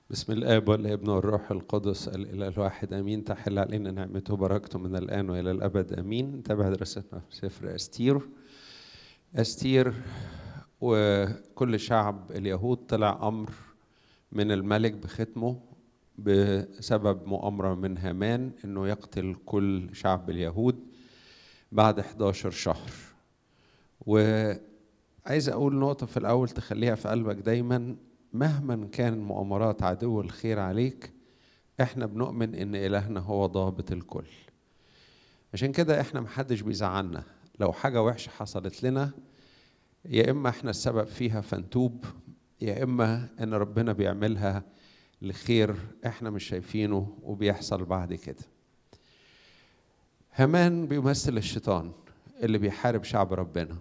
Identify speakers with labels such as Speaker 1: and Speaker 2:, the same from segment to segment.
Speaker 1: بسم الآب والابن والروح القدس الإله الواحد آمين تحل علينا نعمته وبركته من الآن وإلى الأبد آمين نتابع دراستنا في سفر أستير أستير وكل شعب اليهود طلع أمر من الملك بختمه بسبب مؤامرة من هامان إنه يقتل كل شعب اليهود بعد 11 شهر وعايز أقول نقطة في الأول تخليها في قلبك دايما مهما كان مؤامرات عدو الخير عليك احنا بنؤمن ان الهنا هو ضابط الكل عشان كده احنا محدش بيزعلنا لو حاجة وحشة حصلت لنا يا اما احنا السبب فيها فنتوب يا اما ان ربنا بيعملها لخير احنا مش شايفينه وبيحصل بعد كده هامان بيمثل الشيطان اللي بيحارب شعب ربنا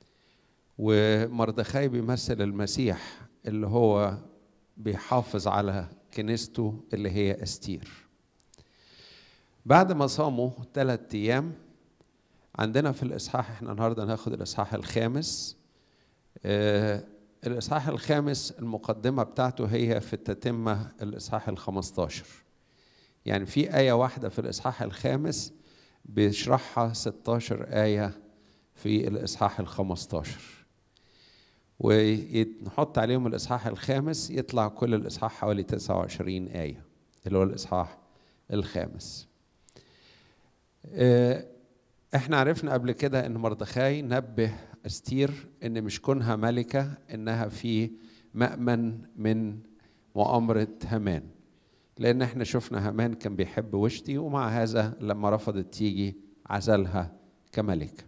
Speaker 1: ومردخاي بيمثل المسيح اللي هو بيحافظ على كنيسته اللي هي استير بعد ما صاموا ثلاثة أيام عندنا في الإصحاح احنا النهارده ناخد الإصحاح الخامس آه الإصحاح الخامس المقدمة بتاعته هي في التتمة الإصحاح الخمستاشر يعني في آية واحدة في الإصحاح الخامس بيشرحها 16 آية في الإصحاح الخمستاشر ونحط عليهم الإصحاح الخامس يطلع كل الإصحاح حوالي 29 آية اللي هو الإصحاح الخامس احنا عرفنا قبل كده ان مردخاي نبه استير ان مش كونها ملكة انها في مأمن من مؤامرة هامان لان احنا شفنا هامان كان بيحب وشتي ومع هذا لما رفضت تيجي عزلها كملكه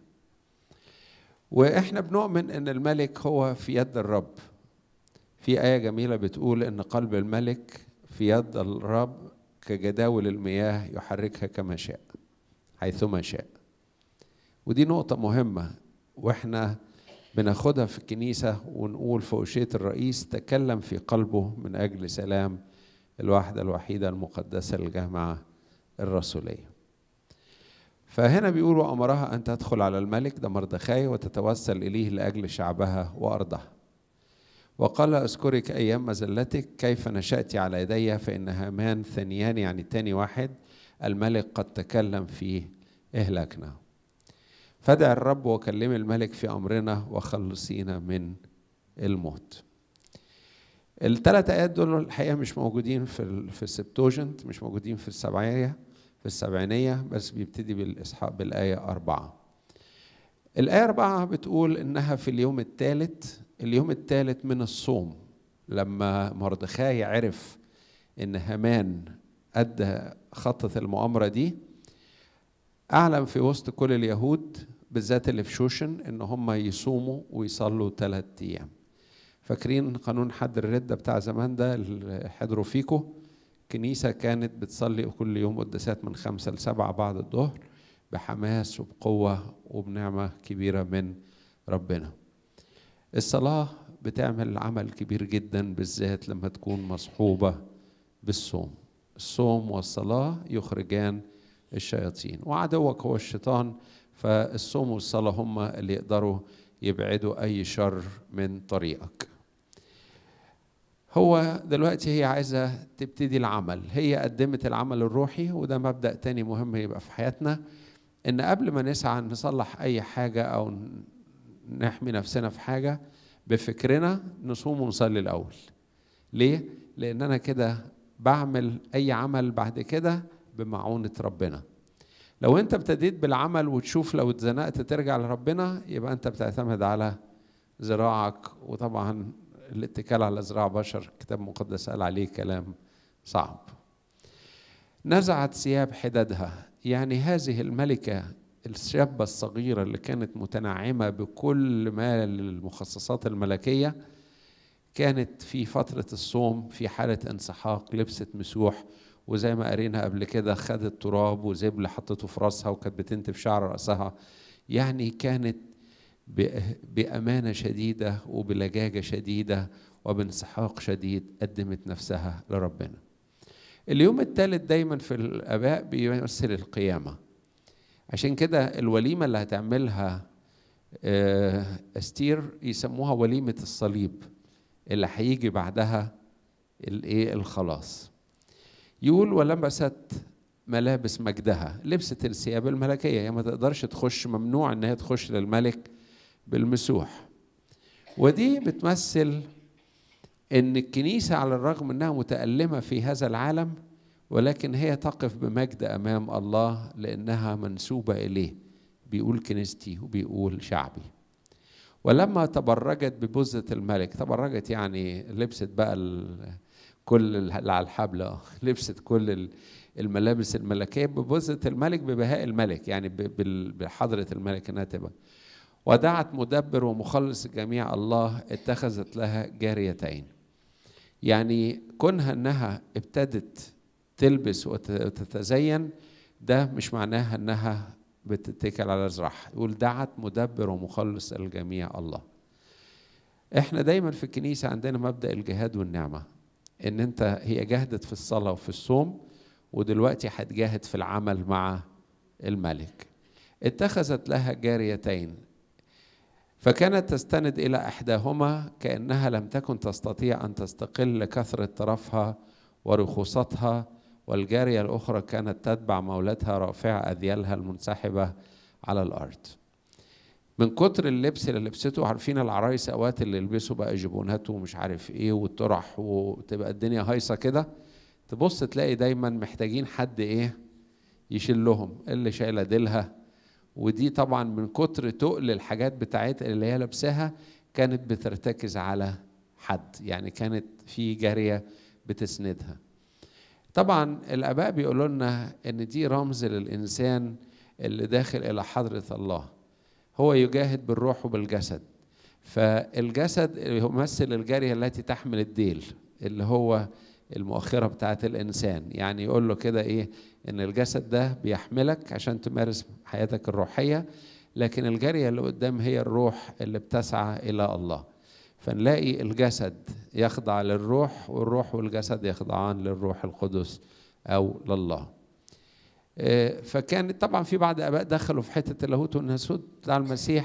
Speaker 1: واحنا بنؤمن ان الملك هو في يد الرب في آية جميلة بتقول ان قلب الملك في يد الرب كجداول المياه يحركها كما شاء حيثما شاء ودي نقطة مهمة واحنا بناخدها في الكنيسة ونقول في أشية الرئيس تكلم في قلبه من أجل سلام الواحدة الوحيدة المقدسة الجامعة الرسولية فهنا بيقولوا أمرها أن تدخل على الملك ده مردخاي وتتوسل إليه لأجل شعبها وأرضها وقال أذكرك أيام مزلتك كيف نشأت على يدي فإن هامان ثانيان يعني تاني واحد الملك قد تكلم فيه اهلكنا فدع الرب وكلم الملك في أمرنا وخلصينا من الموت الثلاث آيات دول الحقيقة مش موجودين في في السبتوجنت مش موجودين في السبعية في السبعينية بس بيبتدي بالإسحاق بالآية أربعة الآية أربعة بتقول إنها في اليوم الثالث اليوم الثالث من الصوم لما مردخاي عرف إن هامان أدى خطة المؤامرة دي أعلن في وسط كل اليهود بالذات اللي في شوشن إن هم يصوموا ويصلوا ثلاث أيام فاكرين قانون حد الردة بتاع زمان ده اللي حضروا فيكم كنيسة كانت بتصلي كل يوم قداسات من خمسة لسبعة بعد الظهر بحماس وبقوة وبنعمة كبيرة من ربنا الصلاة بتعمل عمل كبير جدا بالذات لما تكون مصحوبة بالصوم الصوم والصلاة يخرجان الشياطين وعدوك هو الشيطان فالصوم والصلاة هم اللي يقدروا يبعدوا أي شر من طريقك هو دلوقتي هي عايزة تبتدي العمل هي قدمت العمل الروحي وده مبدأ تاني مهم يبقى في حياتنا إن قبل ما نسعى نصلح أي حاجة أو نحمي نفسنا في حاجة بفكرنا نصوم ونصلي الأول ليه؟ لأن أنا كده بعمل أي عمل بعد كده بمعونة ربنا لو أنت ابتديت بالعمل وتشوف لو اتزنقت ترجع لربنا يبقى أنت بتعتمد على ذراعك وطبعا الاتكال على ذراع بشر الكتاب المقدس قال عليه كلام صعب نزعت ثياب حدادها يعني هذه الملكة الشابة الصغيرة اللي كانت متنعمة بكل ما للمخصصات الملكية كانت في فترة الصوم في حالة انسحاق لبست مسوح وزي ما قرينا قبل كده خدت تراب وزبل حطته في راسها وكانت بتنتف شعر رأسها يعني كانت بأمانة شديدة وبلجاجة شديدة وبانسحاق شديد قدمت نفسها لربنا اليوم الثالث دايما في الآباء بيمثل القيامة عشان كده الوليمة اللي هتعملها استير يسموها وليمة الصليب اللي هيجي بعدها الايه الخلاص يقول ولبست ملابس مجدها لبست الثياب الملكية هي ما تقدرش تخش ممنوع ان هي تخش للملك بالمسوح ودي بتمثل ان الكنيسة على الرغم انها متألمة في هذا العالم ولكن هي تقف بمجد امام الله لانها منسوبة اليه بيقول كنيستي وبيقول شعبي ولما تبرجت ببزة الملك تبرجت يعني لبست بقى كل اللي على الحبل لبست كل الملابس الملكية ببزة الملك ببهاء الملك يعني بحضرة الملك انها تبقى ودعت مدبر ومخلص الجميع الله اتخذت لها جاريتين يعني كونها انها ابتدت تلبس وتتزين ده مش معناها انها بتتكل على زراعها يقول دعت مدبر ومخلص الجميع الله احنا دايما في الكنيسة عندنا مبدأ الجهاد والنعمة ان انت هي جهدت في الصلاة وفي الصوم ودلوقتي هتجاهد في العمل مع الملك اتخذت لها جاريتين فكانت تستند الى احداهما كانها لم تكن تستطيع ان تستقل لكثره طرفها ورخوصتها والجاريه الاخرى كانت تتبع مولاتها رافعه اذيالها المنسحبه على الارض من كتر اللبس اللي لبسته عارفين العرايس اوقات اللي يلبسوا بقى جبونات ومش عارف ايه والطرح وتبقى الدنيا هايصه كده تبص تلاقي دايما محتاجين حد ايه يشيل لهم اللي شايله ديلها ودي طبعا من كتر تقل الحاجات بتاعتها اللي هي لابساها كانت بترتكز على حد يعني كانت في جاريه بتسندها طبعا الاباء بيقولوا لنا ان دي رمز للانسان اللي داخل الى حضره الله هو يجاهد بالروح وبالجسد فالجسد يمثل الجاريه التي تحمل الديل اللي هو المؤخرة بتاعت الإنسان يعني يقول له كده إيه إن الجسد ده بيحملك عشان تمارس حياتك الروحية لكن الجارية اللي قدام هي الروح اللي بتسعى إلى الله فنلاقي الجسد يخضع للروح والروح والجسد يخضعان للروح القدس أو لله فكان طبعا في بعض اباء دخلوا في حته اللاهوت والناسوت بتاع المسيح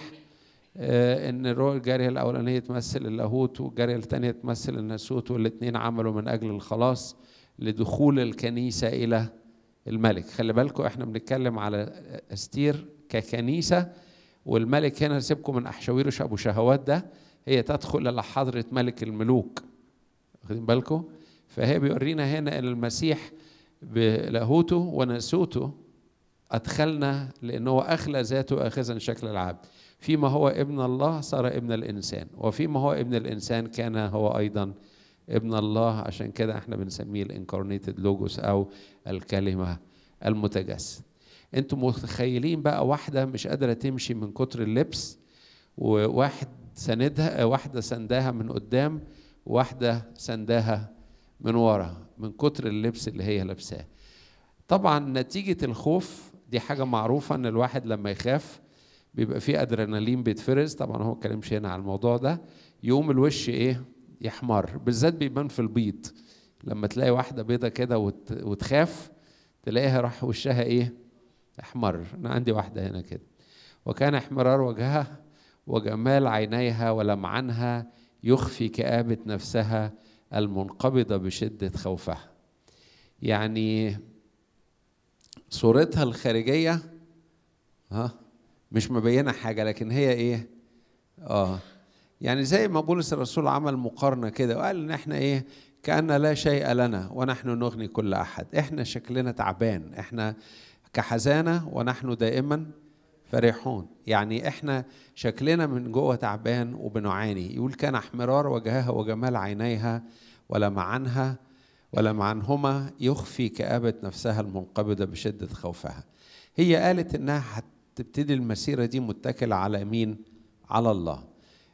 Speaker 1: ان الجاريه الاولانيه تمثل اللاهوت والجاريه الثانيه تمثل الناسوت والاثنين عملوا من اجل الخلاص لدخول الكنيسه الى الملك خلي بالكم احنا بنتكلم على استير ككنيسه والملك هنا سيبكم من احشاويرش ابو شهوات ده هي تدخل الى حضره ملك الملوك واخدين بالكم فهي بيورينا هنا ان المسيح بلاهوته وناسوته ادخلنا لانه اخلى ذاته اخذا شكل العبد فيما هو ابن الله صار ابن الانسان وفيما هو ابن الانسان كان هو ايضا ابن الله عشان كده احنا بنسميه الانكارنيتد لوجوس او الكلمه المتجسد انتم متخيلين بقى واحده مش قادره تمشي من كتر اللبس وواحد سندها واحده سنداها من قدام واحده سنداها من ورا من كتر اللبس اللي هي لابساه طبعا نتيجه الخوف دي حاجه معروفه ان الواحد لما يخاف بيبقى فيه ادرينالين بيتفرز طبعا هو اتكلمش هنا على الموضوع ده يقوم الوش ايه يحمر بالذات بيبان في البيض لما تلاقي واحده بيضه كده وت... وتخاف تلاقيها راح وشها ايه احمر انا عندي واحده هنا كده وكان احمرار وجهها وجمال عينيها ولمعنها يخفي كآبة نفسها المنقبضة بشدة خوفها يعني صورتها الخارجية ها مش مبينة حاجة لكن هي ايه اه يعني زي ما بولس الرسول عمل مقارنة كده وقال ان احنا ايه كأن لا شيء لنا ونحن نغني كل أحد احنا شكلنا تعبان احنا كحزانة ونحن دائما فرحون يعني احنا شكلنا من جوه تعبان وبنعاني يقول كان احمرار وجهها وجمال عينيها ولمعنها ولمعنهما يخفي كآبة نفسها المنقبضة بشدة خوفها هي قالت انها هتبتدي المسيرة دي متكلة على مين على الله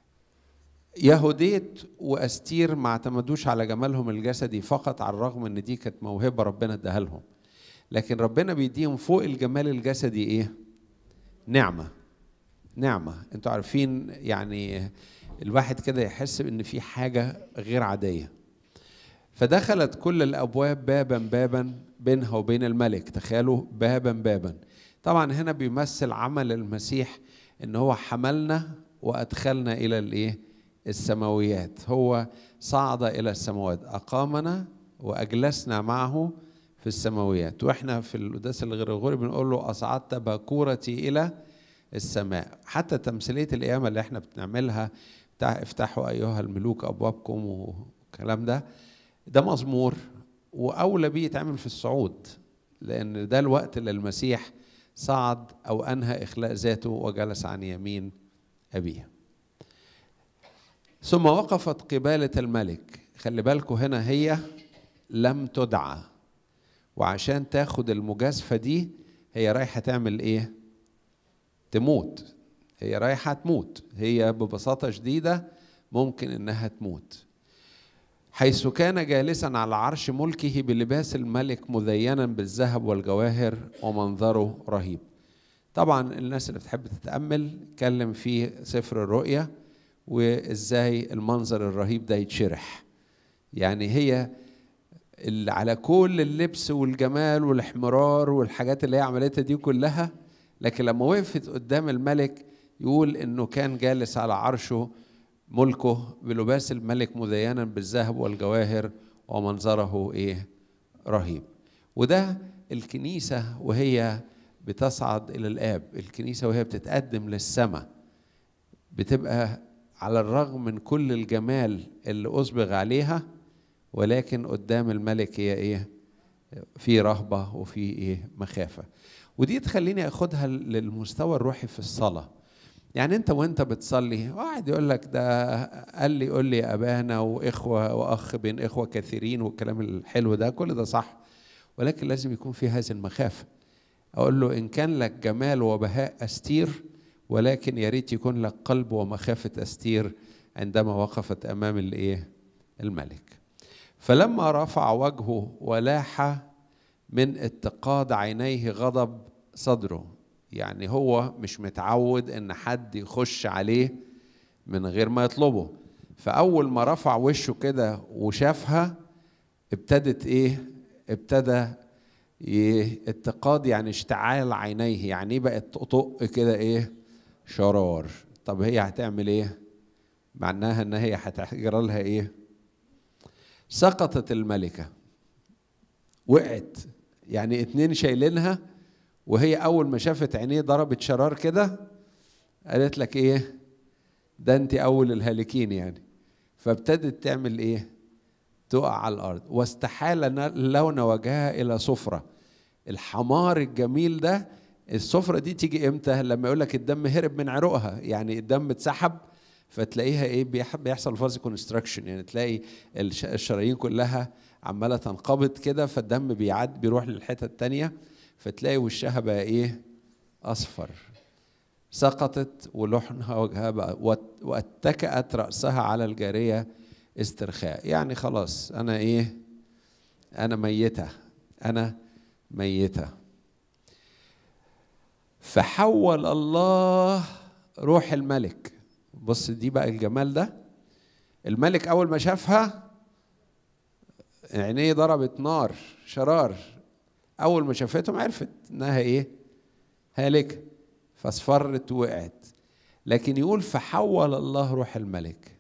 Speaker 1: يهوديت واستير ما اعتمدوش على جمالهم الجسدي فقط على الرغم ان دي كانت موهبة ربنا اداها لهم لكن ربنا بيديهم فوق الجمال الجسدي ايه نعمة نعمة انتوا عارفين يعني الواحد كده يحس ان في حاجة غير عادية فدخلت كل الابواب بابا بابا بينها وبين الملك تخيلوا بابا بابا طبعا هنا بيمثل عمل المسيح ان هو حملنا وادخلنا الى الايه السماويات هو صعد الى السماوات اقامنا واجلسنا معه في السماويات واحنا في القداس الغريغوري بنقول له اصعدت باكورتي الى السماء حتى تمثيليه القيامه اللي احنا بنعملها بتاع افتحوا ايها الملوك ابوابكم والكلام ده ده مزمور واولى بيه يتعمل في الصعود لان ده الوقت اللي المسيح صعد او انهى اخلاء ذاته وجلس عن يمين ابيه ثم وقفت قباله الملك خلي بالكم هنا هي لم تدعى وعشان تاخد المجازفه دي هي رايحه تعمل ايه تموت هي رايحه تموت هي ببساطه شديده ممكن انها تموت حيث كان جالسا على عرش ملكه بلباس الملك مزينا بالذهب والجواهر ومنظره رهيب طبعا الناس اللي بتحب تتامل اتكلم في سفر الرؤيا وازاي المنظر الرهيب ده يتشرح يعني هي اللي على كل اللبس والجمال والاحمرار والحاجات اللي هي عملتها دي كلها لكن لما وقفت قدام الملك يقول انه كان جالس على عرشه ملكه بلباس الملك مزينا بالذهب والجواهر ومنظره ايه رهيب وده الكنيسه وهي بتصعد الى الاب الكنيسه وهي بتتقدم للسماء بتبقى على الرغم من كل الجمال اللي اسبغ عليها ولكن قدام الملك هي ايه في رهبه وفي ايه مخافه ودي تخليني اخدها للمستوى الروحي في الصلاه يعني انت وانت بتصلي واحد يقول لك ده قال لي قول لي ابانا واخوه واخ بين اخوه كثيرين والكلام الحلو ده كل ده صح ولكن لازم يكون في هذه المخافه اقول له ان كان لك جمال وبهاء استير ولكن يا ريت يكون لك قلب ومخافه استير عندما وقفت امام الايه الملك فلما رفع وجهه ولاح من اتقاد عينيه غضب صدره يعني هو مش متعود ان حد يخش عليه من غير ما يطلبه فاول ما رفع وشه كده وشافها ابتدت ايه ابتدى اتقاد يعني اشتعال عينيه يعني ايه بقت تطق كده ايه شرار طب هي هتعمل ايه معناها ان هي هتجرى لها ايه سقطت الملكه وقعت يعني اتنين شايلينها وهي اول ما شافت عينيه ضربت شرار كده قالت لك ايه ده انت اول الهالكين يعني فابتدت تعمل ايه تقع على الارض واستحال لون وجهها الى صفرة الحمار الجميل ده الصفرة دي تيجي امتى لما يقول لك الدم هرب من عروقها يعني الدم اتسحب فتلاقيها ايه بيحصل فاز كونستراكشن يعني تلاقي الشرايين كلها عماله تنقبض كده فالدم بيعد بيروح للحته التانيه فتلاقي وشها بقى ايه اصفر سقطت ولحنها وجهها بقى واتكأت رأسها على الجارية استرخاء يعني خلاص أنا إيه أنا ميتة أنا ميتة فحول الله روح الملك بص دي بقى الجمال ده الملك أول ما شافها عينيه ضربت نار شرار اول ما شافتهم عرفت انها ايه هالكه فاصفرت ووقعت لكن يقول فحول الله روح الملك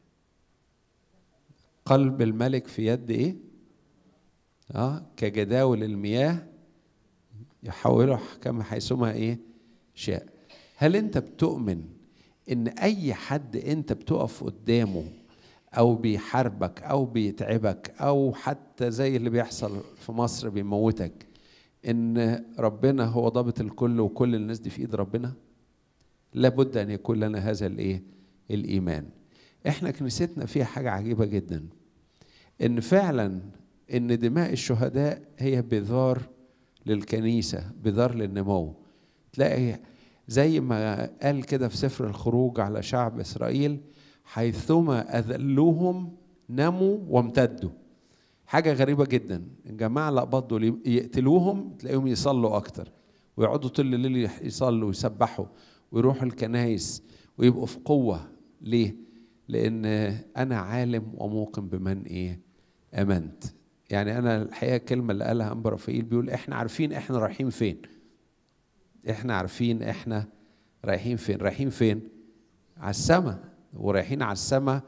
Speaker 1: قلب الملك في يد ايه اه كجداول المياه يحوله كما حيثما ايه شاء هل انت بتؤمن ان اي حد انت بتقف قدامه او بيحاربك او بيتعبك او حتى زي اللي بيحصل في مصر بيموتك ان ربنا هو ضابط الكل وكل الناس دي في ايد ربنا لابد ان يكون لنا هذا الايه الايمان احنا كنيستنا فيها حاجه عجيبه جدا ان فعلا ان دماء الشهداء هي بذار للكنيسه بذار للنمو تلاقي زي ما قال كده في سفر الخروج على شعب اسرائيل حيثما اذلوهم نموا وامتدوا حاجة غريبة جدا الجماعة اللي قبضوا يقتلوهم تلاقيهم يصلوا أكتر ويقعدوا طول الليل يصلوا ويسبحوا ويروحوا الكنايس ويبقوا في قوة ليه؟ لأن أنا عالم وموقن بمن إيه؟ آمنت يعني أنا الحقيقة الكلمة اللي قالها أنبا رفائيل بيقول إحنا عارفين إحنا رايحين فين إحنا عارفين إحنا رايحين فين رايحين فين على السماء ورايحين على السماء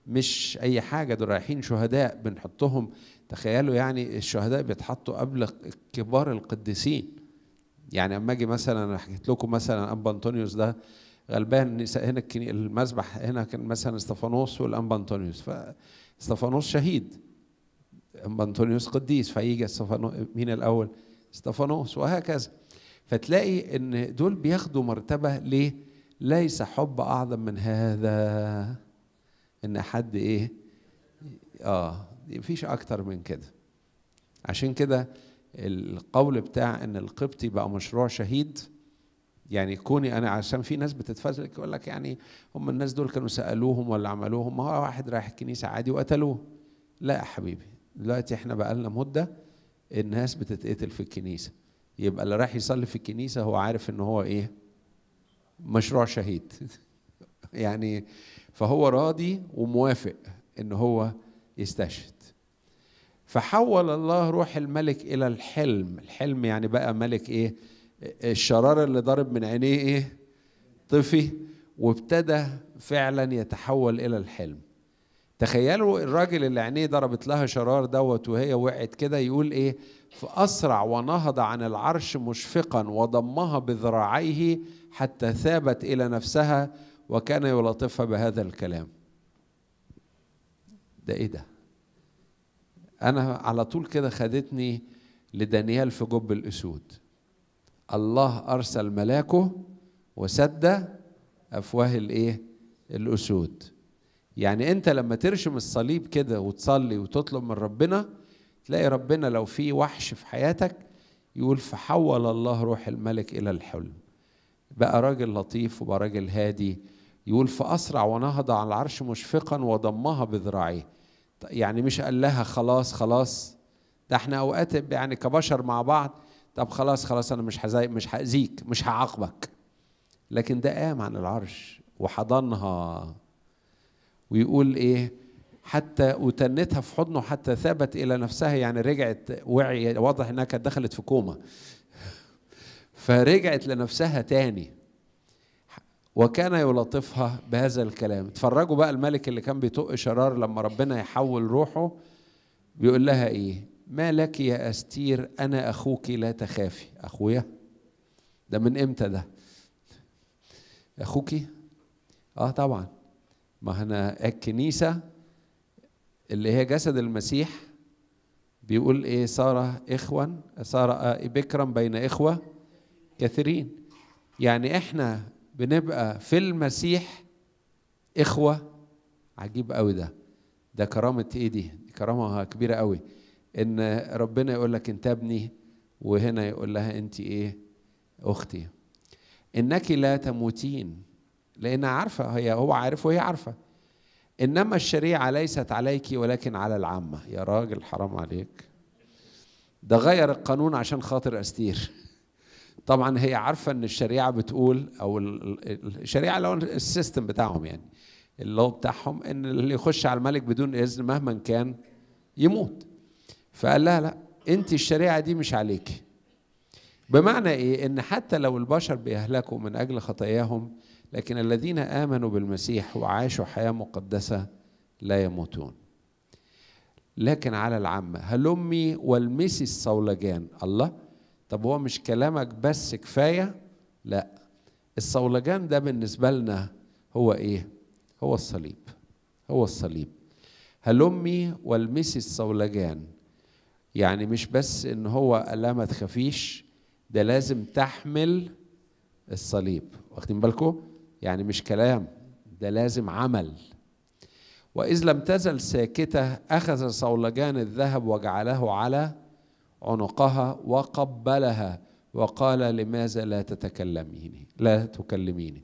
Speaker 1: مش اي حاجه دول رايحين شهداء بنحطهم تخيلوا يعني الشهداء بيتحطوا قبل كبار القديسين يعني اما اجي مثلا انا حكيت لكم مثلا ابا انطونيوس ده غلبان هنا المذبح هنا كان مثلا استفانوس والانبا انطونيوس فاستفانوس شهيد انبا انطونيوس قديس فيجي استفانوس مين الاول استفانوس وهكذا فتلاقي ان دول بياخدوا مرتبه ليه ليس حب اعظم من هذا ان حد ايه اه مفيش اكتر من كده عشان كده القول بتاع ان القبطي بقى مشروع شهيد يعني كوني انا عشان في ناس بتتفزلك يقول لك يعني هم الناس دول كانوا سالوهم ولا عملوهم ما هو واحد رايح الكنيسه عادي وقتلوه لا يا حبيبي دلوقتي احنا بقى لنا مده الناس بتتقتل في الكنيسه يبقى اللي رايح يصلي في الكنيسه هو عارف ان هو ايه مشروع شهيد يعني فهو راضي وموافق ان هو يستشهد فحول الله روح الملك الى الحلم الحلم يعني بقى ملك ايه الشرار اللي ضرب من عينيه ايه طفي وابتدى فعلا يتحول الى الحلم تخيلوا الراجل اللي عينيه ضربت لها شرار دوت وهي وقعت كده يقول ايه فاسرع ونهض عن العرش مشفقا وضمها بذراعيه حتى ثابت الى نفسها وكان يلاطفها بهذا الكلام ده ايه ده انا على طول كده خدتني لدانيال في جب الاسود الله ارسل ملاكه وسد افواه الايه الاسود يعني انت لما ترشم الصليب كده وتصلي وتطلب من ربنا تلاقي ربنا لو في وحش في حياتك يقول فحول الله روح الملك الى الحلم بقى راجل لطيف وبقى راجل هادي يقول فاسرع ونهض على العرش مشفقا وضمها بذراعيه يعني مش قال لها خلاص خلاص ده احنا اوقات يعني كبشر مع بعض طب خلاص خلاص انا مش هزي مش هاذيك مش هعاقبك لكن ده قام عن العرش وحضنها ويقول ايه حتى وتنتها في حضنه حتى ثبت الى نفسها يعني رجعت وعي واضح انها كانت دخلت في كوما فرجعت لنفسها تاني وكان يلطفها بهذا الكلام اتفرجوا بقى الملك اللي كان بيطق شرار لما ربنا يحول روحه بيقول لها ايه ما لك يا استير انا اخوك لا تخافي اخويا ده من امتى ده اخوكي اه طبعا ما هنا الكنيسه اللي هي جسد المسيح بيقول ايه صار اخوا صار بكرا بين اخوه كثيرين يعني احنا بنبقى في المسيح اخوه عجيب قوي ده ده كرامه ايه دي كرامه كبيره قوي ان ربنا يقول لك انت ابني وهنا يقول لها انت ايه اختي انك لا تموتين لانها عارفه هي هو عارف وهي عارفه انما الشريعه ليست عليك ولكن على العامه يا راجل حرام عليك ده غير القانون عشان خاطر استير طبعا هي عارفه ان الشريعه بتقول او الشريعه اللي هو السيستم بتاعهم يعني اللي هو بتاعهم ان اللي يخش على الملك بدون اذن مهما كان يموت فقال لها لا انت الشريعه دي مش عليك بمعنى ايه ان حتى لو البشر بيهلكوا من اجل خطاياهم لكن الذين امنوا بالمسيح وعاشوا حياه مقدسه لا يموتون لكن على العامه هلمي والمسي الصولجان الله طب هو مش كلامك بس كفايه لا الصولجان ده بالنسبه لنا هو ايه هو الصليب هو الصليب هلمي والمسي الصولجان يعني مش بس ان هو لا ما تخافيش ده لازم تحمل الصليب واخدين بالكم يعني مش كلام ده لازم عمل واذ لم تزل ساكته اخذ صولجان الذهب وجعله على عنقها وقبلها وقال لماذا لا تتكلميني لا تكلميني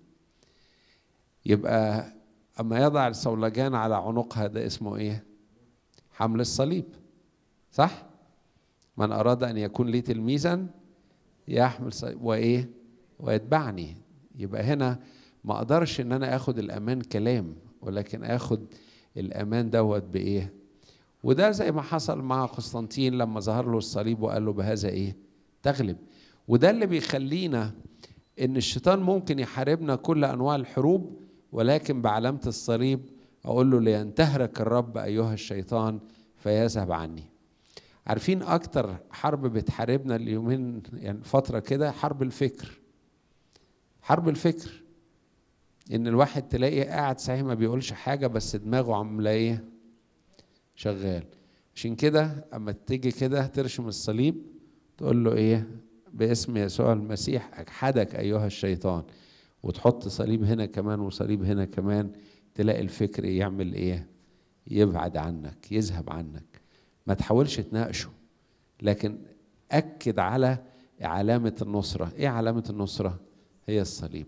Speaker 1: يبقى اما يضع الصولجان على عنقها ده اسمه ايه حمل الصليب صح من اراد ان يكون لي تلميذا يحمل صليب وايه ويتبعني يبقى هنا ما اقدرش ان انا اخد الامان كلام ولكن اخد الامان دوت بايه وده زي ما حصل مع قسطنطين لما ظهر له الصليب وقال له بهذا ايه تغلب وده اللي بيخلينا ان الشيطان ممكن يحاربنا كل انواع الحروب ولكن بعلامه الصليب اقول له لينتهرك الرب ايها الشيطان فيذهب عني عارفين اكتر حرب بتحاربنا اليومين يعني فتره كده حرب الفكر حرب الفكر ان الواحد تلاقيه قاعد صحيح ما بيقولش حاجه بس دماغه عامله ايه شغال عشان كده اما تيجي كده ترشم الصليب تقول له ايه باسم يسوع المسيح اجحدك ايها الشيطان وتحط صليب هنا كمان وصليب هنا كمان تلاقي الفكر يعمل ايه يبعد عنك يذهب عنك ما تحاولش تناقشه لكن اكد على علامه النصره ايه علامه النصره هي الصليب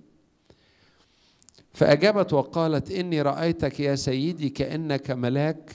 Speaker 1: فاجابت وقالت اني رايتك يا سيدي كانك ملاك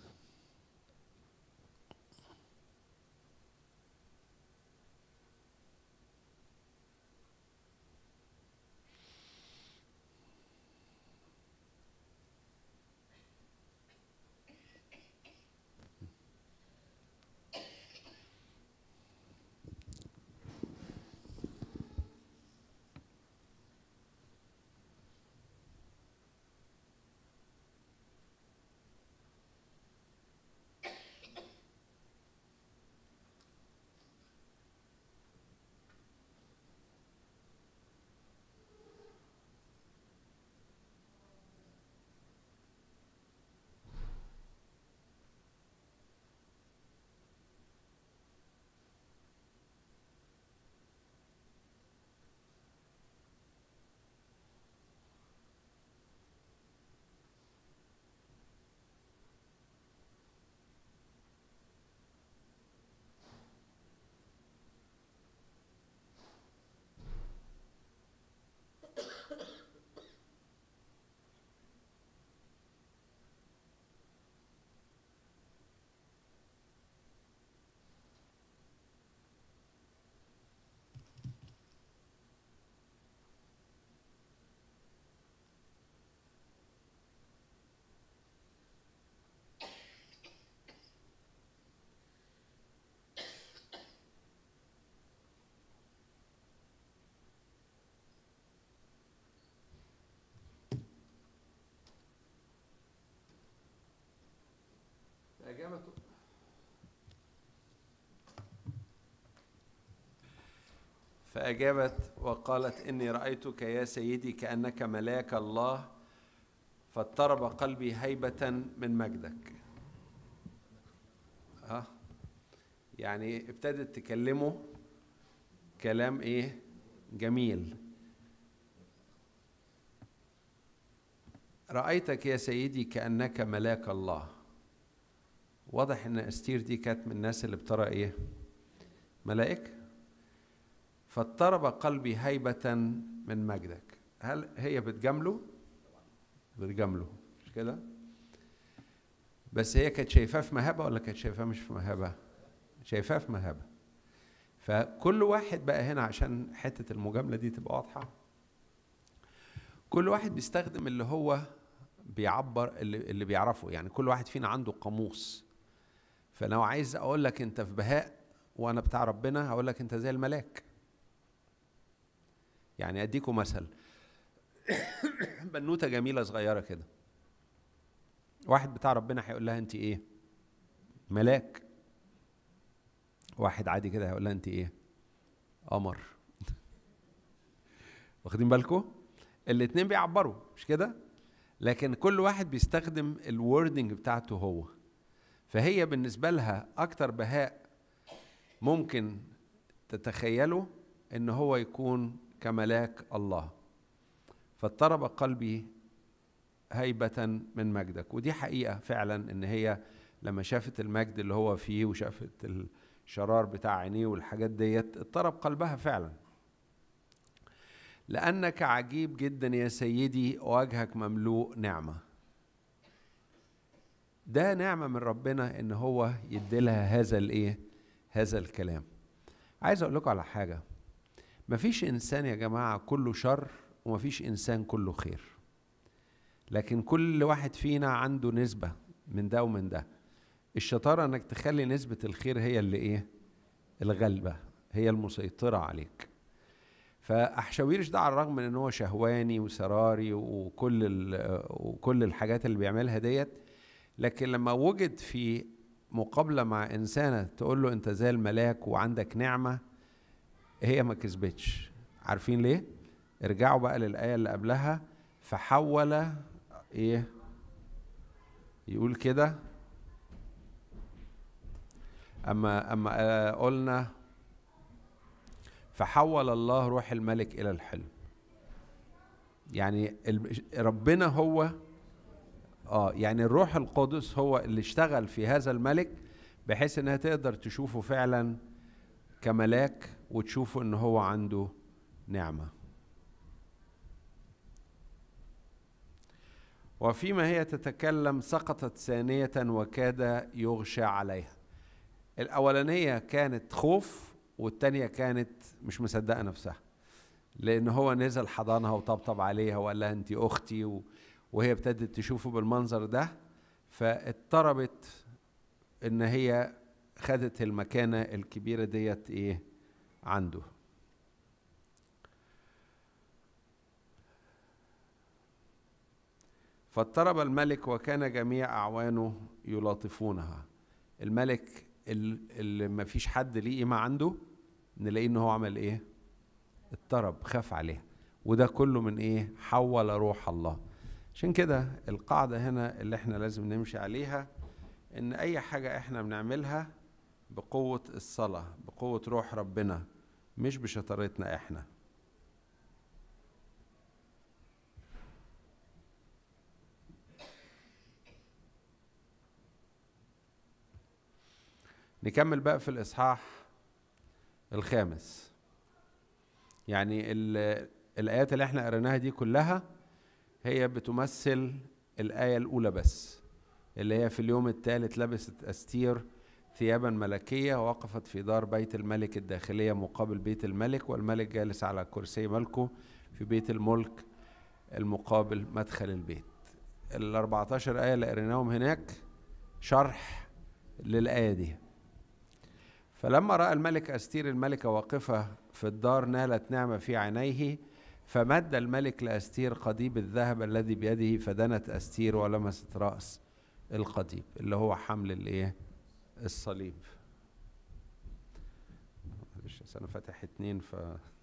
Speaker 1: فأجابت فأجابت وقالت إني رأيتك يا سيدي كأنك ملاك الله فاضطرب قلبي هيبة من مجدك ها يعني ابتدت تكلمه كلام ايه جميل رأيتك يا سيدي كأنك ملاك الله واضح ان استير دي كانت من الناس اللي بترى ايه ملائكه فاضطرب قلبي هيبة من مجدك هل هي بتجامله بتجامله مش كده بس هي كانت شايفاه في مهابة ولا كانت شايفاه مش في مهابة شايفاه في مهابة فكل واحد بقى هنا عشان حتة المجاملة دي تبقى واضحة كل واحد بيستخدم اللي هو بيعبر اللي, اللي بيعرفه يعني كل واحد فينا عنده قاموس فلو عايز اقول لك انت في بهاء وانا بتاع ربنا هقول لك انت زي الملاك يعني اديكم مثل بنوته جميله صغيره كده واحد بتاع ربنا هيقول لها انت ايه ملاك واحد عادي كده هيقول لها انت ايه قمر واخدين بالكم الاتنين بيعبروا مش كده لكن كل واحد بيستخدم الوردنج بتاعته هو فهي بالنسبه لها اكتر بهاء ممكن تتخيله ان هو يكون كملاك الله فاضطرب قلبي هيبة من مجدك ودي حقيقة فعلا ان هي لما شافت المجد اللي هو فيه وشافت الشرار بتاع عينيه والحاجات ديت اضطرب قلبها فعلا لأنك عجيب جدا يا سيدي وجهك مملوء نعمة ده نعمة من ربنا ان هو يديلها هذا الايه هذا الكلام عايز اقول لكم على حاجة مفيش انسان يا جماعة كله شر ومفيش انسان كله خير لكن كل واحد فينا عنده نسبة من ده ومن ده الشطارة انك تخلي نسبة الخير هي اللي ايه الغلبة هي المسيطرة عليك فأحشاويرش ده على الرغم من ان هو شهواني وسراري وكل وكل الحاجات اللي بيعملها ديت لكن لما وجد في مقابله مع انسانه تقول له انت زي الملاك وعندك نعمه هي ما كسبتش عارفين ليه ارجعوا بقى للايه اللي قبلها فحول ايه يقول كده اما اما قلنا فحول الله روح الملك الى الحلم يعني ربنا هو اه يعني الروح القدس هو اللي اشتغل في هذا الملك بحيث انها تقدر تشوفه فعلا كملاك وتشوفه ان هو عنده نعمه وفيما هي تتكلم سقطت ثانيه وكاد يغشى عليها الاولانيه كانت خوف والتانيه كانت مش مصدقه نفسها لان هو نزل حضنها وطبطب عليها وقال لها انت اختي و... وهي ابتدت تشوفه بالمنظر ده فاضطربت ان هي خدت المكانة الكبيرة ديت ايه عنده فاضطرب الملك وكان جميع أعوانه يلاطفونها الملك اللي ما فيش حد ليه قيمة عنده نلاقيه ان هو عمل ايه اضطرب خاف عليها وده كله من ايه حول روح الله عشان كده القاعدة هنا اللي احنا لازم نمشي عليها ان اي حاجة احنا بنعملها بقوة الصلاة بقوة روح ربنا مش بشطارتنا احنا نكمل بقى في الإصحاح الخامس يعني الآيات اللي احنا قريناها دي كلها هي بتمثل الآية الأولى بس اللي هي في اليوم الثالث لبست أستير ثيابا ملكية ووقفت في دار بيت الملك الداخلية مقابل بيت الملك والملك جالس على كرسي ملكه في بيت الملك المقابل مدخل البيت ال 14 آية اللي قريناهم هناك شرح للآية دي فلما رأى الملك أستير الملكة واقفة في الدار نالت نعمة في عينيه فمد الملك لأستير قضيب الذهب الذي بيده فدنت أستير ولمست رأس القضيب اللي هو حمل الايه الصليب معلش انا فاتح اتنين ف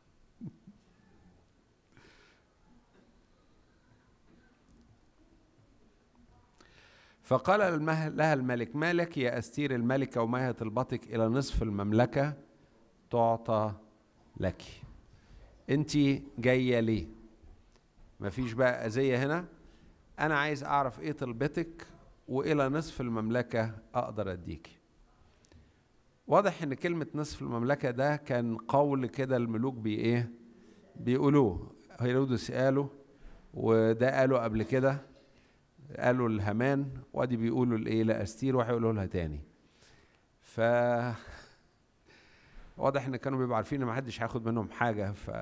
Speaker 1: فقال لها الملك ما لك يا أستير الملكة وما هي طلبتك إلى نصف المملكة تعطى لك أنت جاية ليه مفيش بقى أذية هنا أنا عايز أعرف إيه طلبتك وإلى نصف المملكة أقدر أديك واضح إن كلمة نصف المملكة ده كان قول كده الملوك بي إيه بيقولوه هيرودس قاله وده قاله قبل كده قالوا الهمان وادي بيقولوا الايه لاستير وهيقولوا لها تاني ف واضح ان كانوا بيبقوا عارفين ان ما حدش هياخد منهم حاجه ف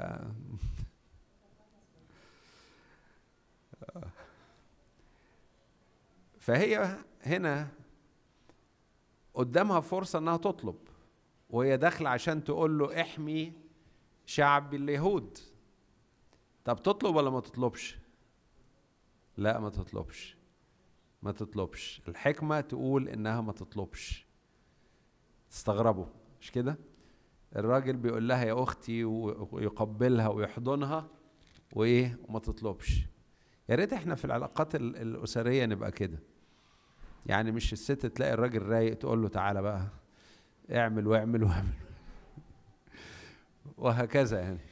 Speaker 1: فهي هنا قدامها فرصه انها تطلب وهي داخله عشان تقول له احمي شعب اليهود طب تطلب ولا ما تطلبش لا ما تطلبش ما تطلبش الحكمة تقول إنها ما تطلبش تستغربوا مش كده الراجل بيقول لها يا أختي ويقبلها ويحضنها وإيه وما تطلبش يا ريت احنا في العلاقات الأسرية نبقى كده يعني مش الست تلاقي الراجل رايق تقول له تعالى بقى اعمل واعمل واعمل وهكذا يعني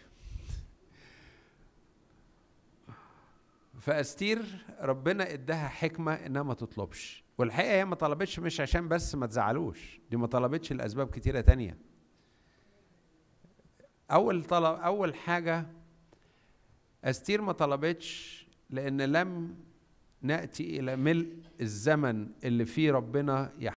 Speaker 1: فاستير ربنا اداها حكمه انها ما تطلبش والحقيقه هي ما طلبتش مش عشان بس ما تزعلوش دي ما طلبتش لاسباب كتيره تانية اول طلب اول حاجه استير ما طلبتش لان لم ناتي الى ملء الزمن اللي فيه ربنا